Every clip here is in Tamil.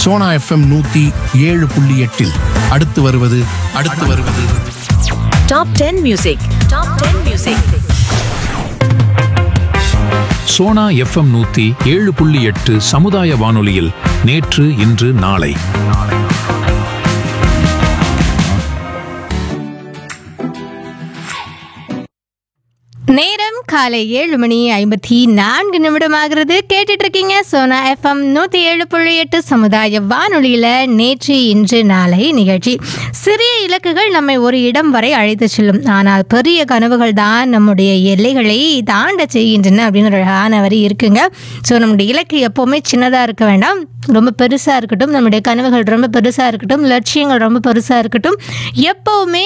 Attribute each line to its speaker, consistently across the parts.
Speaker 1: சோனா எஃப்எம் நூத்தி ஏழு புள்ளி எட்டில் அடுத்து வருவது அடுத்து வருவது
Speaker 2: top ten music top ten music
Speaker 3: Sona FM நூத்தி ஏழு புள்ளி எட்டு சமுதாய வானொலியில் நேற்று இன்று நாளை
Speaker 4: நேரம் காலை ஏழு மணி ஐம்பத்தி நான்கு நிமிடம் ஆகிறது கேட்டுட்டு இருக்கீங்க சோனா எஃப்எம் நூற்றி ஏழு புள்ளி எட்டு சமுதாய வானொலியில் நேற்று இன்று நாளை நிகழ்ச்சி சிறிய இலக்குகள் நம்மை ஒரு இடம் வரை அழைத்து செல்லும் ஆனால் பெரிய கனவுகள் தான் நம்முடைய எல்லைகளை தாண்ட செய்கின்றன அப்படின்னு ஒரு அழகான வரி இருக்குங்க ஸோ நம்முடைய இலக்கு எப்போவுமே சின்னதாக இருக்க வேண்டாம் ரொம்ப பெருசாக இருக்கட்டும் நம்முடைய கனவுகள் ரொம்ப பெருசாக இருக்கட்டும் லட்சியங்கள் ரொம்ப பெருசாக இருக்கட்டும் எப்போவுமே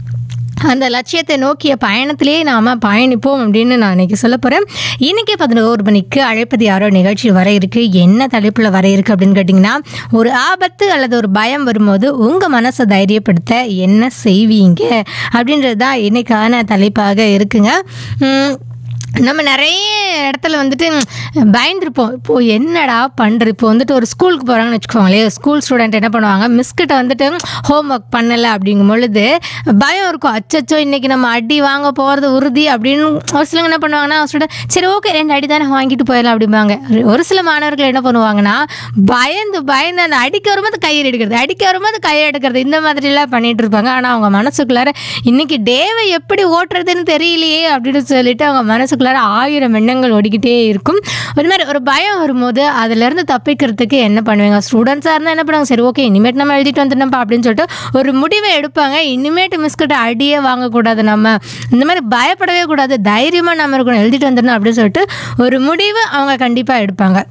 Speaker 4: அந்த லட்சியத்தை நோக்கிய பயணத்திலேயே நாம் பயணிப்போம் அப்படின்னு நான் இன்னைக்கு சொல்ல போகிறேன் இன்றைக்கி பதினோரு மணிக்கு அழைப்பது யாரோ நிகழ்ச்சி வர இருக்கு என்ன தலைப்பில் வர இருக்கு அப்படின்னு கேட்டிங்கன்னா ஒரு ஆபத்து அல்லது ஒரு பயம் வரும்போது உங்கள் மனசை தைரியப்படுத்த என்ன செய்வீங்க அப்படின்றது தான் இன்னைக்கான தலைப்பாக இருக்குங்க உம், நம்ம நிறைய இடத்துல வந்துட்டு ம், பயந்துருப்போம் இப்போது என்னடா பண்ணுறது இப்போ வந்துட்டு ஒரு ஸ்கூலுக்கு போகிறாங்கன்னு வச்சுக்கோங்களேன் ஸ்கூல் ஸ்டூடெண்ட் என்ன பண்ணுவாங்க மிஸ்கிட்ட வந்துட்டு ஹோம் ஒர்க் பண்ணலை அப்படிங்கும் பொழுது பயம் இருக்கும் அச்சச்சோ இன்றைக்கி நம்ம அடி வாங்க போகிறது உறுதி அப்படின்னு ஒரு சிலங்க என்ன பண்ணுவாங்கன்னா ஸ்டூடெண்ட் சரி ஓகே ரெண்டு அடி தானே வாங்கிட்டு போயிடலாம் அப்படிம்பாங்க ஒரு சில மாணவர்கள் என்ன பண்ணுவாங்கன்னா பயந்து பயந்து அந்த அடிக்க வரும்போது கையில் எடுக்கிறது அடிக்க வரும்போது கையில் எடுக்கிறது இந்த மாதிரிலாம் பண்ணிட்டு இருப்பாங்க ஆனால் அவங்க மனசுக்குள்ளார இன்னைக்கு டேவை எப்படி ஓட்டுறதுன்னு தெரியலையே அப்படின்னு சொல்லிட்டு அவங்க மனசுக்குள்ளார ஆயிரம் எண்ணங்கள் ஓடிக்கிட்டே இருக்கும் ஒரு மாதிரி ஒரு பயம் வரும்போது அதுலேருந்து தப்பிக்கிறதுக்கு என்ன பண்ணுவாங்க ஸ்டூடெண்ட்ஸாக இருந்தால் என்ன பண்ணுவாங்க சரி ஓகே இனிமேட் நம்ம எழுதிட்டு வந்துட்டோம்ப்பா அப்படின்னு சொல்லிட்டு ஒரு முடிவை எடுப்பாங்க இனிமேட்டு மிஸ்கிட்ட அடியே வாங்கக்கூடாது நம்ம இந்த மாதிரி பயப்படவே கூடாது தைரியமாக நம்ம இருக்கணும் எழுதிட்டு வந்துடணும் அப்படின்னு சொல்லிட்டு ஒரு முடிவு அவங்க கண்டிப்பாக எடுப்பாங்க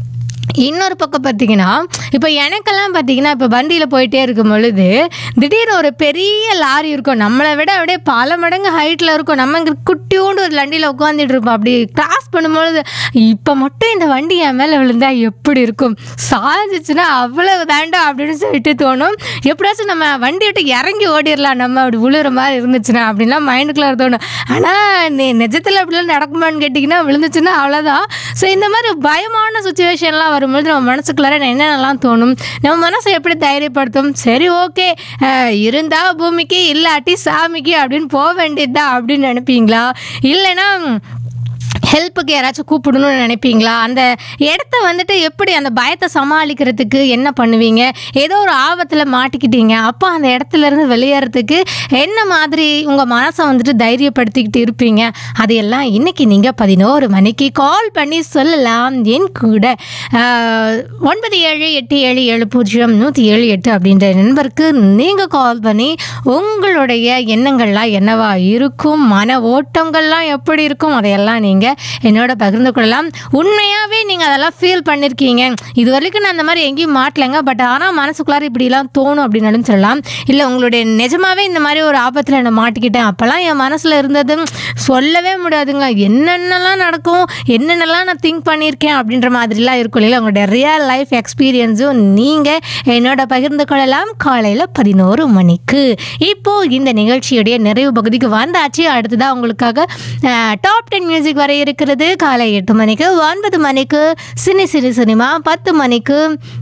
Speaker 4: இன்னொரு பக்கம் பார்த்தீங்கன்னா இப்போ எனக்கெல்லாம் பார்த்தீங்கன்னா இப்போ வண்டியில் போயிட்டே இருக்கும் பொழுது திடீர்னு ஒரு பெரிய லாரி இருக்கும் நம்மளை விட அப்படியே பல மடங்கு ஹைட்டில் இருக்கும் நம்ம இங்க குட்டியோண்டு ஒரு வண்டியில் உட்காந்துட்டு இருப்போம் அப்படி கிராஸ் பண்ணும்பொழுது இப்போ மட்டும் இந்த வண்டி என் மேலே விழுந்தா எப்படி இருக்கும் சாஞ்சிச்சுன்னா அவ்வளவு வேண்டாம் அப்படின்னு சொல்லிட்டு தோணும் எப்படியாச்சும் நம்ம வண்டி விட்டு இறங்கி ஓடிடலாம் நம்ம அப்படி விழுற மாதிரி இருந்துச்சுன்னா அப்படின்லாம் மைண்டுக்குள்ளே தோணும் ஆனால் நீ நிஜத்தில் அப்படிலாம் நடக்குமான்னு கேட்டிங்கன்னா விழுந்துச்சுன்னா அவ்வளோதான் ஸோ இந்த மாதிரி பயமான சுச்சுவேஷன்லாம் வரும்பொழுது நம்ம மனசுக்குள்ளார என்னென்னலாம் தோணும் நம்ம மனசை எப்படி தைரியப்படுத்தும் சரி ஓகே இருந்தா பூமிக்கு இல்லாட்டி சாமிக்கு அப்படின்னு போக வேண்டியதுதான் அப்படின்னு நினைப்பீங்களா இல்லைன்னா ஹெல்ப்புக்கு யாராச்சும் கூப்பிடணும்னு நினைப்பீங்களா அந்த இடத்த வந்துட்டு எப்படி அந்த பயத்தை சமாளிக்கிறதுக்கு என்ன பண்ணுவீங்க ஏதோ ஒரு ஆபத்தில் மாட்டிக்கிட்டீங்க அப்போ அந்த இடத்துல இருந்து வெளியேறதுக்கு என்ன மாதிரி உங்கள் மனசை வந்துட்டு தைரியப்படுத்திக்கிட்டு இருப்பீங்க அதையெல்லாம் இன்னைக்கு நீங்கள் பதினோரு மணிக்கு கால் பண்ணி சொல்லலாம் என் கூட ஆஹ், ஒன்பது ஏழு எட்டு ஏழு ஏழு பூஜ்ஜியம் நூற்றி ஏழு எட்டு அப்படின்ற நண்பருக்கு நீங்கள் கால் பண்ணி உங்களுடைய எண்ணங்கள்லாம் என்னவா இருக்கும் மன ஓட்டங்கள்லாம் எப்படி இருக்கும் அதையெல்லாம் நீங்கள் என்னோட பகிர்ந்து கொள்ளலாம் உண்மையாகவே நீங்கள் அதெல்லாம் ஃபீல் பண்ணியிருக்கீங்க இது வரைக்கும் நான் அந்த மாதிரி எங்கேயும் மாட்டலைங்க பட் ஆனால் மனசுக்குள்ளார இப்படிலாம் தோணும் அப்படின்னாலும் சொல்லலாம் இல்லை உங்களுடைய நிஜமாவே இந்த மாதிரி ஒரு ஆபத்தில் நான் மாட்டிக்கிட்டேன் அப்போல்லாம் என் மனசில் இருந்தது சொல்லவே முடியாதுங்க என்னென்னலாம் நடக்கும் என்னென்னலாம் நான் திங்க் பண்ணியிருக்கேன் அப்படின்ற மாதிரிலாம் இருக்கும் இல்லையா உங்களுடைய ரியல் லைஃப் எக்ஸ்பீரியன்ஸும் நீங்கள் என்னோட பகிர்ந்து கொள்ளலாம் காலையில் பதினோரு மணிக்கு இப்போ இந்த நிகழ்ச்சியுடைய நிறைவு பகுதிக்கு வந்தாச்சு அடுத்ததாக உங்களுக்காக டாப் டென் மியூசிக் வர இருக்கிறது காலை எட்டு மணிக்கு ஒன்பது மணிக்கு சினி சிறு சினிமா பத்து மணிக்கு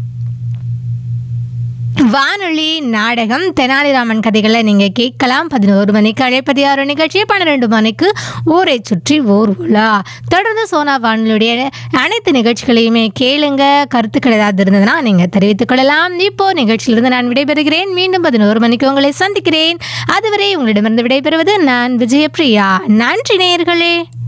Speaker 4: வானொலி நாடகம் தெனாலிராமன் கதைகளை நீங்கள் கேட்கலாம் பதினோரு மணிக்கு அழைப்பது யாரோ நிகழ்ச்சி பன்னிரெண்டு மணிக்கு ஊரை சுற்றி ஓர் உலா தொடர்ந்து சோனா வானொலியுடைய அனைத்து நிகழ்ச்சிகளையுமே கேளுங்க கருத்துக்கள் ஏதாவது இருந்ததுன்னா நீங்கள் தெரிவித்துக் கொள்ளலாம் இப்போ நிகழ்ச்சியிலிருந்து நான் விடைபெறுகிறேன் மீண்டும் பதினோரு மணிக்கு உங்களை சந்திக்கிறேன் அதுவரை உங்களிடமிருந்து விடைபெறுவது நான் விஜயபிரியா நன்றி நேயர்களே